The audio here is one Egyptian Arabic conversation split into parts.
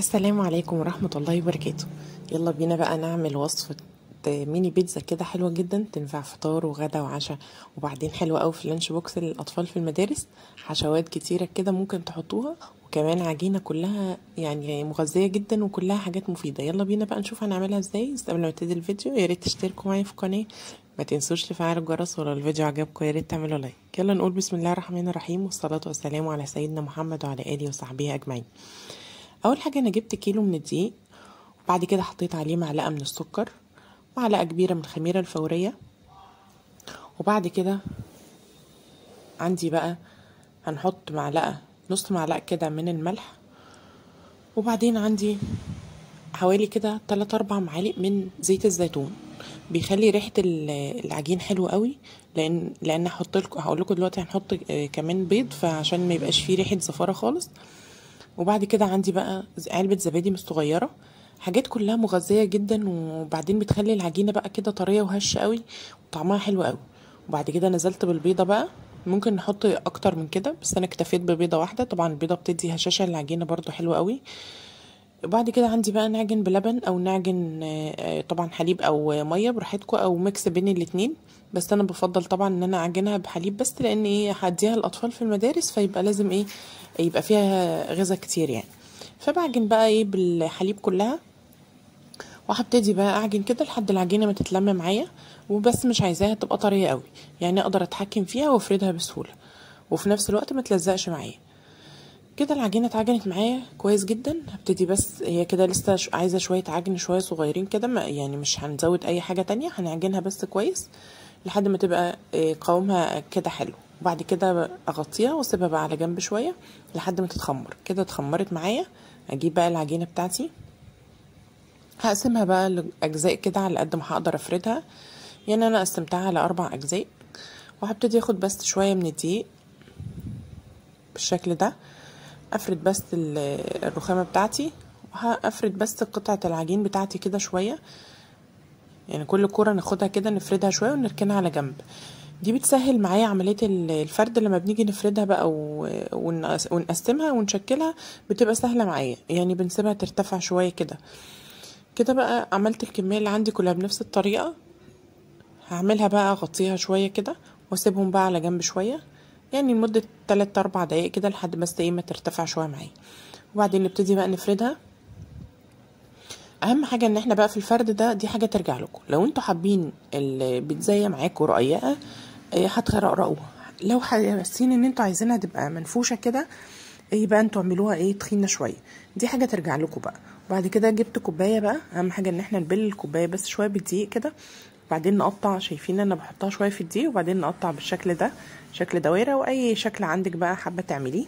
السلام عليكم ورحمة الله وبركاته يلا بينا بقى نعمل وصفة ميني بيتزا كده حلوة جدا تنفع فطار وغدا وعشاء وبعدين حلوة قوي في اللانش بوكس للأطفال في المدارس حشوات كتيرة كده ممكن تحطوها وكمان عجينة كلها يعني مغذية جدا وكلها حاجات مفيدة يلا بينا بقى نشوف هنعملها ازاي بس قبل ما نبتدي الفيديو يا ريت تشتركوا معايا في القناة ما تنسوش تفعلوا الجرس ولو الفيديو عجبكم يا ريت تعملوا لايك يلا نقول بسم الله الرحمن الرحيم والصلاة والسلام على سيدنا محمد وعلى آله وصحبه أجمعين اول حاجه انا جبت كيلو من الدقيق وبعد كده حطيت عليه معلقه من السكر معلقه كبيره من الخميره الفوريه وبعد كده عندي بقى هنحط معلقه نص معلقه كده من الملح وبعدين عندي حوالي كده 3 4 معالق من زيت الزيتون بيخلي ريحه العجين حلو قوي لان لان هحط لكم هقول لكم دلوقتي هنحط كمان بيض فعشان ما يبقاش فيه ريحه زفاره خالص وبعد كده عندي بقى علبة زبادي مش صغيرة حاجات كلها مغذية جدا وبعدين بتخلي العجينة بقى كده طرية وهشة قوي وطعمها حلو قوي وبعد كده نزلت بالبيضة بقى ممكن نحط اكتر من كده بس انا اكتفيت ببيضة واحدة طبعا البيضة بتدي هشاشة للعجينة برضو حلوة قوي وبعد كده عندي بقى نعجن بلبن او نعجن طبعا حليب او ميه براحتكم او ميكس بين الاتنين بس انا بفضل طبعا ان انا اعجنها بحليب بس لان ايه هديها الاطفال في المدارس فيبقى لازم ايه يبقى فيها غذاء كتير يعني فبعجن بقى ايه بالحليب كلها وهبتدي بقى اعجن كده لحد العجينه ما تتلم معايا وبس مش عايزاها تبقى طريه قوي يعني اقدر اتحكم فيها وافردها بسهوله وفي نفس الوقت ما تلزقش معايا كده العجينه اتعجنت معايا كويس جدا هبتدي بس هي كده لسه عايزه شويه عجن شويه صغيرين كده يعني مش هنزود اي حاجه تانية هنعجنها بس كويس لحد ما تبقى قوامها كده حلو وبعد كده اغطيها واسيبها بقى على جنب شويه لحد ما تتخمر كده اتخمرت معايا اجيب بقى العجينه بتاعتي هقسمها بقى لاجزاء كده على قد ما هقدر افردها يعني انا قسمتها على اربع اجزاء وهبتدي اخد بس شويه من الدقيق بالشكل ده افرد بس الرخامه بتاعتي وهفرد بس قطعه العجين بتاعتي كده شويه يعني كل كوره ناخدها كده نفردها شويه ونركنها على جنب دي بتسهل معايا عمليه الفرد لما بنيجي نفردها بقى ونقسمها ونشكلها بتبقى سهله معايا يعني بنسيبها ترتفع شويه كده كده بقى عملت الكميه اللي عندي كلها بنفس الطريقه هعملها بقى اغطيها شويه كده واسيبهم بقى على جنب شويه يعني لمدة 3 4 دقايق كده لحد بس ايه ما ترتفع شويه معايا وبعدين نبتدي بقى نفردها اهم حاجه ان احنا بقى في الفرد ده دي حاجه ترجع لكم لو انتوا حابين البيتزايه معاكم رقيقه هترقرقوها لو حاسين ان انتوا عايزينها تبقى منفوشه كده يبقى انتوا اعملوها ايه تخينه شويه دي حاجه ترجع لكم بقى وبعد كده جبت كوبايه بقى اهم حاجه ان احنا نبل الكوبايه بس شويه بالدقيق كده وبعدين نقطع شايفين انا بحطها شويه في الدقيق وبعدين نقطع بالشكل ده شكل دوائره واي شكل عندك بقى حابه تعمليه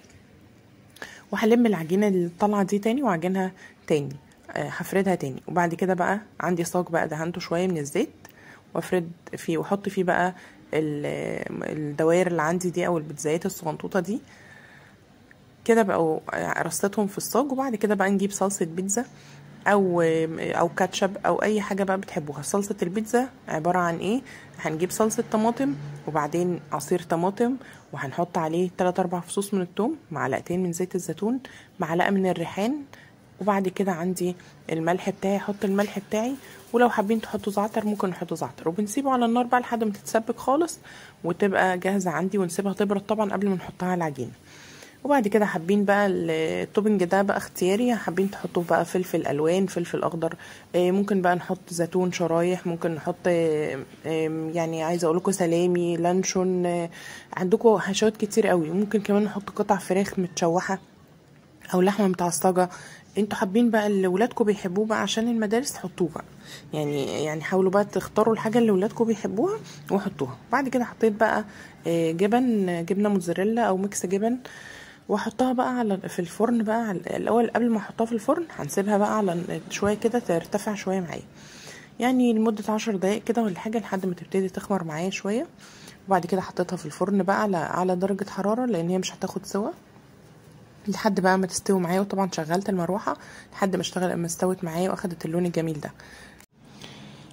وهلم العجينه اللي طالعه دي تاني واعجنها تاني هفردها تاني وبعد كده بقى عندي صاج بقى دهنته شويه من الزيت وافرد فيه واحط فيه بقى الدوائر اللي عندي دي او البيتزايات الصغنطوطه دي كده بقوا رصيتهم في الصاج وبعد كده بقى نجيب صلصه بيتزا او او كاتشب او اي حاجه بقى بتحبوها صلصه البيتزا عباره عن ايه هنجيب صلصه طماطم وبعدين عصير طماطم وهنحط عليه 3 4 فصوص من الثوم معلقتين من زيت الزيتون معلقه من الريحان وبعد كده عندي الملح بتاعي احط الملح بتاعي ولو حابين تحطوا زعتر ممكن نحطوا زعتر وبنسيبه على النار بقى لحد ما تتسبك خالص وتبقى جاهزه عندي ونسيبها تبرد طبعا قبل ما نحطها على العجينه وبعد كده حابين بقى التوبنج ده بقى اختياري حابين تحطوا بقى فلفل الوان فلفل اخضر ممكن بقى نحط زيتون شرايح ممكن نحط يعني عايزه اقول لكم سلامي لانشون عندكم حشوات كتير قوي ممكن كمان نحط قطع فراخ متشوحه او لحمه متعصجه انتوا حابين بقى اللي ولادكم بيحبوه بقى عشان المدارس تحطوه بقى يعني يعني حاولوا بقى تختاروا الحاجه اللي ولادكم بيحبوها وحطوها بعد كده حطيت بقى جبن جبنه موتزاريلا او ميكس جبن واحطها بقى على في الفرن بقى الاول قبل ما احطها في الفرن هنسيبها بقى على شويه كده ترتفع شويه معايا يعني لمده عشر دقايق كده ولا حاجه لحد ما تبتدي تخمر معايا شويه وبعد كده حطيتها في الفرن بقى على على درجه حراره لان هي مش هتاخد سوا لحد بقى ما تستوي معايا وطبعا شغلت المروحه لحد ما اشتغل ما استوت معايا واخدت اللون الجميل ده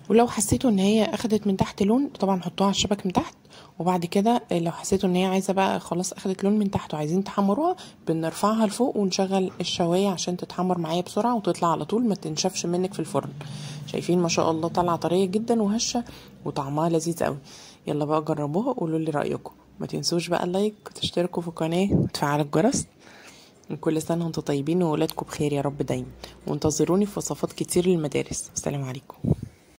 ولو حسيتوا ان هي اخدت من تحت لون طبعا حطوها على الشبك من تحت وبعد كده لو حسيتوا ان هي عايزه بقى خلاص اخدت لون من تحت وعايزين تحمروها بنرفعها لفوق ونشغل الشوايه عشان تتحمر معايا بسرعه وتطلع على طول ما تنشفش منك في الفرن شايفين ما شاء الله طالعه طريه جدا وهشه وطعمها لذيذ قوي يلا بقى جربوها وقولوا لي رايكم ما تنسوش بقى اللايك وتشتركوا في القناه وتفعلوا الجرس كل سنه وانتم طيبين وولادكم بخير يا رب دايما وانتظروني في وصفات كتير للمدارس السلام عليكم